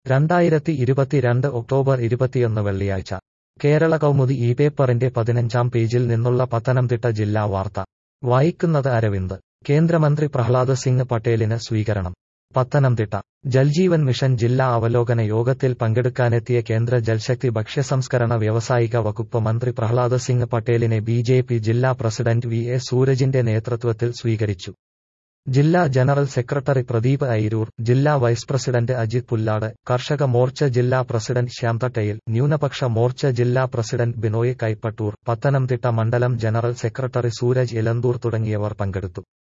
രണ്ടായിരത്തി ഇരുപത്തിരണ്ട് ഒക്ടോബർ ഇരുപത്തിയൊന്ന് വെള്ളിയാഴ്ച കേരള കൗമുദി ഈ പേപ്പറിന്റെ പതിനഞ്ചാം പേജിൽ നിന്നുള്ള പത്തനംതിട്ട ജില്ലാ വാർത്ത വായിക്കുന്നത് അരവിന്ദ് കേന്ദ്രമന്ത്രി പ്രഹ്ലാദ് സിംഗ് പട്ടേലിന് സ്വീകരണം പത്തനംതിട്ട ജൽജീവൻ മിഷൻ ജില്ലാ അവലോകന യോഗത്തിൽ പങ്കെടുക്കാനെത്തിയ കേന്ദ്ര ജൽശക്തി ഭക്ഷ്യസംസ്കരണ വ്യാവസായിക വകുപ്പ് മന്ത്രി പ്രഹ്ലാദ് സിംഗ് പട്ടേലിനെ ബി ജെ പി ജില്ലാ പ്രസിഡന്റ് വി എ സൂരജിന്റെ നേതൃത്വത്തിൽ സ്വീകരിച്ചു ജില്ലാ ജനറൽ സെക്രട്ടറി പ്രദീപ് ഐരൂർ ജില്ലാ വൈസ് പ്രസിഡന്റ് അജിത് പുല്ലാട് കർഷക മോർച്ച ജില്ലാ പ്രസിഡന്റ് ശ്യാംതട്ടയിൽ ന്യൂനപക്ഷ മോർച്ച ജില്ലാ പ്രസിഡന്റ് ബിനോയ് കൈപ്പട്ടൂർ പത്തനംതിട്ട മണ്ഡലം ജനറൽ സെക്രട്ടറി സൂരജ് ഇലന്തൂർ തുടങ്ങിയവർ പങ്കെടുത്തു